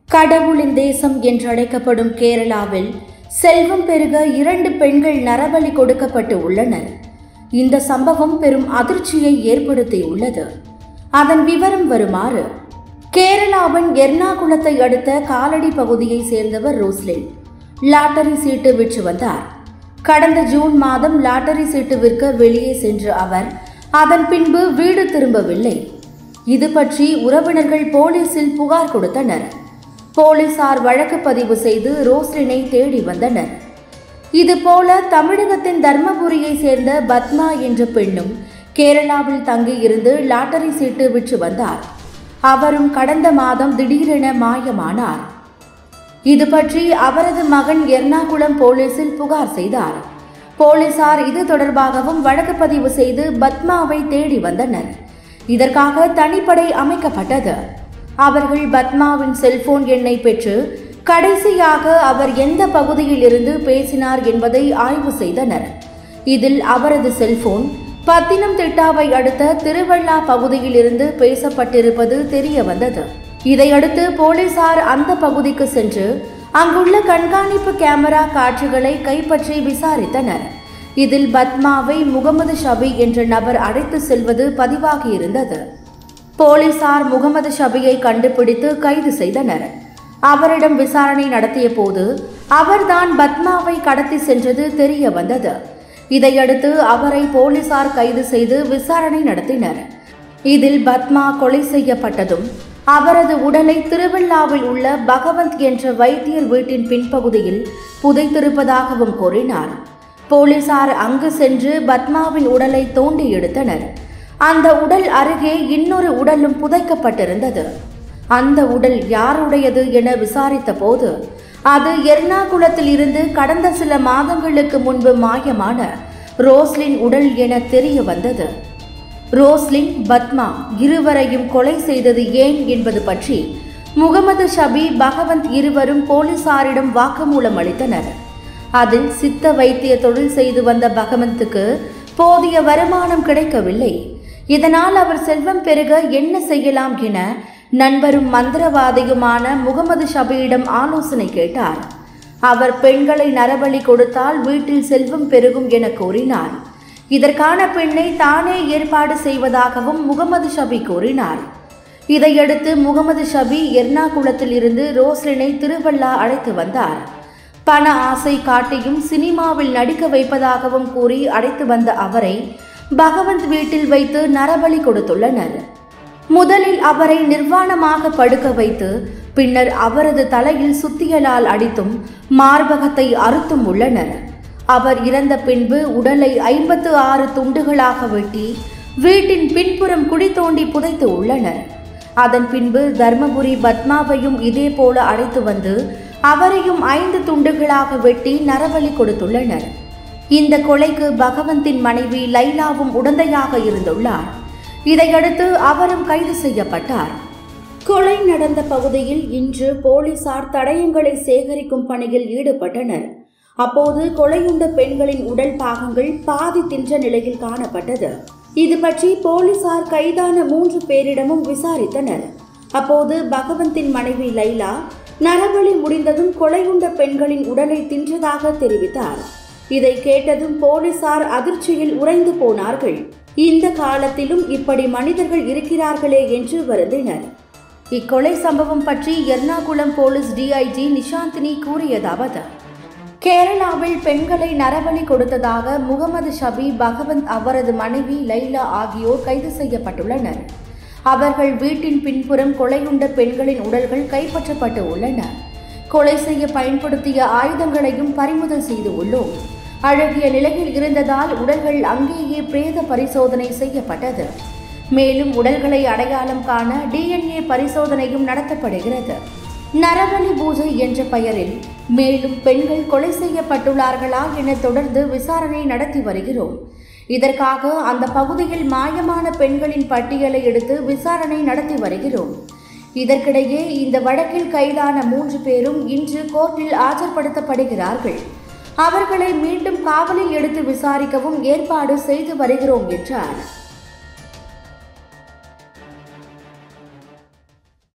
கடவுளின் தேசம் என்றழைக்கப்படும் கேரளாவில் செல்வம் பெருக இரண்டு பெண்கள் நரபலி கொடுக்கப்பட்டு உள்ளனர் இந்த சம்பவம் பெரும் அதிர்ச்சியை ஏற்படுத்தியுள்ளது அதன் விவரம் வருமாறு கேரளாவின் எர்ணாகுளத்தை அடுத்த காலடி பகுதியை சேர்ந்தவர் ரோஸ்லின் லாட்டரி சீட்டு விற்று வந்தார் கடந்த ஜூன் மாதம் லாட்டரி சீட்டு விற்க வெளியே சென்ற அவர் அதன் பின்பு வீடு திரும்பவில்லை இது பற்றி உறவினர்கள் போலீசில் புகார் கொடுத்தனர் போலீசார் வழக்கு பதிவு செய்து ரோஸ்லினை தேடி வந்தனர் இதுபோல தமிழகத்தின் தர்மபுரியை சேர்ந்த பத்மா என்ற பெண்ணும் கேரளாவில் தங்கியிருந்து லாட்டரி சீட்டு விற்று வந்தார் அவரும் கடந்த மாதம் திடீரென மாயமானார் இது பற்றி அவரது மகன் எர்ணாகுளம் போலீசில் புகார் செய்தார் போலீசார் இது தொடர்பாகவும் வழக்கு பதிவு செய்து பத்மாவை தேடி வந்தனர் இதற்காக தனிப்படை அமைக்கப்பட்டது அவர்கள் பத்மாவின் செல்போன் எண்ணை பெற்று கடைசியாக அவர் எந்த பகுதியில் இருந்து பேசினார் என்பதை ஆய்வு செய்தனர் இதில் அவரது செல்போன் பத்தினம்திட்டாவை அடுத்த திருவள்ளா பகுதியில் இருந்து பேசப்பட்டிருப்பது தெரிய வந்தது இதையடுத்து போலீசார் அந்த பகுதிக்கு சென்று அங்குள்ள கண்காணிப்பு கேமரா காட்சிகளை கைப்பற்றி விசாரித்தனர் இதில் பத்மாவை முகமது ஷபி என்ற நபர் அழைத்து செல்வது பதிவாகியிருந்தது போலீசார் முகமது ஷபியை கண்டுபிடித்து கைது செய்தனர் அவரிடம் விசாரணை நடத்திய போது அவர்தான் பத்மாவை கடத்தி சென்றது தெரிய வந்தது இதையடுத்து அவரை போலீசார் கைது செய்து விசாரணை நடத்தினர் இதில் பத்மா கொலை செய்யப்பட்டதும் அவரது உடலை திருவிழாவில் உள்ள பகவந்த் என்ற வைத்தியர் வீட்டின் பின்பகுதியில் புதைத்திருப்பதாகவும் கூறினார் போலீசார் அங்கு சென்று பத்மாவின் உடலை தோண்டி எடுத்தனர் அந்த உடல் அருகே இன்னொரு உடலும் புதைக்கப்பட்டிருந்தது அந்த உடல் யாருடையது என விசாரித்த போது அது எர்ணாகுளத்தில் இருந்து கடந்த சில மாதங்களுக்கு முன்பு மாயமான ரோஸ்லின் உடல் என தெரிய வந்தது ரோஸ்லின் பத்மா இருவரையும் கொலை செய்தது ஏன் என்பது பற்றி முகமது ஷபி பகவந்த் இருவரும் போலீசாரிடம் வாக்குமூலம் அளித்தனர் அதில் சித்த வைத்திய தொழில் செய்து வந்த பகவந்துக்கு போதிய வருமானம் கிடைக்கவில்லை இதனால் அவர் செல்வம் பெருக என்ன செய்யலாம் என நண்பரும் மந்திரவாதியுமான முகமது ஷபியிடம் ஆலோசனை கேட்டார் அவர் பெண்களை நரபலி கொடுத்தால் வீட்டில் செல்வம் பெருகும் என கூறினார் இதற்கான பெண்ணை தானே ஏற்பாடு செய்வதாகவும் முகமது ஷபி கூறினார் இதையடுத்து முகமது ஷபி எர்ணாகுளத்தில் இருந்து ரோஸ்லினை திருவள்ளா அழைத்து வந்தார் பண ஆசை காட்டியும் சினிமாவில் நடிக்க வைப்பதாகவும் கூறி அழைத்து வந்த அவரை பகவந்த் வீட்டில் வைத்து நரபலி கொடுத்துள்ளனர் முதலில் அவரை நிர்வாணமாக படுக்க வைத்து பின்னர் அவரது தலையில் சுத்தியலால் அடித்தும் மார்பகத்தை அறுத்தும் உள்ளனர் அவர் இறந்த பின்பு உடலை ஐம்பத்து ஆறு துண்டுகளாக வெட்டி வீட்டின் பின்புறம் குழி தோண்டி புதைத்து உள்ளனர் அதன் பின்பு தர்மபுரி பத்மாவையும் இதே போல அழைத்து வந்து அவரையும் ஐந்து துண்டுகளாக வெட்டி நரபலி கொடுத்துள்ளனர் இந்த கொலைக்கு பகவந்தின் மனைவி லைலாவும் உடந்தையாக இருந்துள்ளார் இதையடுத்து அவரும் கைது செய்யப்பட்டார் கொலை நடந்த பகுதியில் இன்று போலீசார் தடயங்களை சேகரிக்கும் பணியில் ஈடுபட்டனர் அப்போது கொலையுண்ட பெண்களின் உடல் பாகங்கள் பாதி தின்ற நிலையில் காணப்பட்டது இது பற்றி போலீசார் கைதான மூன்று பேரிடமும் விசாரித்தனர் அப்போது பகவந்தின் மனைவி லைலா நரபலி முடிந்ததும் கொலையுண்ட பெண்களின் உடலை தின்றதாக தெரிவித்தார் இதை கேட்டதும் போலீசார் அதிர்ச்சியில் உறைந்து போனார்கள் இந்த காலத்திலும் இப்படி மனிதர்கள் இருக்கிறார்களே என்று வருந்தினர் இக்கொலை சம்பவம் பற்றி எர்ணாகுளம் போலீஸ் டிஐஜி நிஷாந்தினி கூறியதாவது கேரளாவில் பெண்களை நரபலி கொடுத்ததாக முகமது ஷபி பகவந்த் அவரது மனைவி லைலா ஆகியோர் கைது செய்யப்பட்டுள்ளனர் அவர்கள் வீட்டின் பின்புறம் கொலையுண்ட பெண்களின் உடல்கள் கைப்பற்றப்பட்டு உள்ளன கொலை செய்ய பயன்படுத்திய ஆயுதங்களையும் பறிமுதல் செய்து உள்ளோம் அழகிய நிலையில் இருந்ததால் உடல்கள் அங்கேயே பிரேத பரிசோதனை செய்யப்பட்டது மேலும் உடல்களை அடையாளம் காண டிஎன்ஏ பரிசோதனையும் நடத்தப்படுகிறது நரபலி பூஜை என்ற பெயரில் மேலும் பெண்கள் கொலை செய்யப்பட்டுள்ளார்களா என தொடர்ந்து விசாரணை நடத்தி வருகிறோம் இதற்காக அந்த பகுதியில் மாயமான பெண்களின் பட்டியலை எடுத்து விசாரணை நடத்தி வருகிறோம் இதற்கிடையே இந்த வழக்கில் கைதான மூன்று பேரும் இன்று கோர்ட்டில் ஆஜர்படுத்தப்படுகிறார்கள் அவர்களை மீண்டும் காவலில் எடுத்து விசாரிக்கவும் ஏற்பாடு செய்து வருகிறோம் என்றார்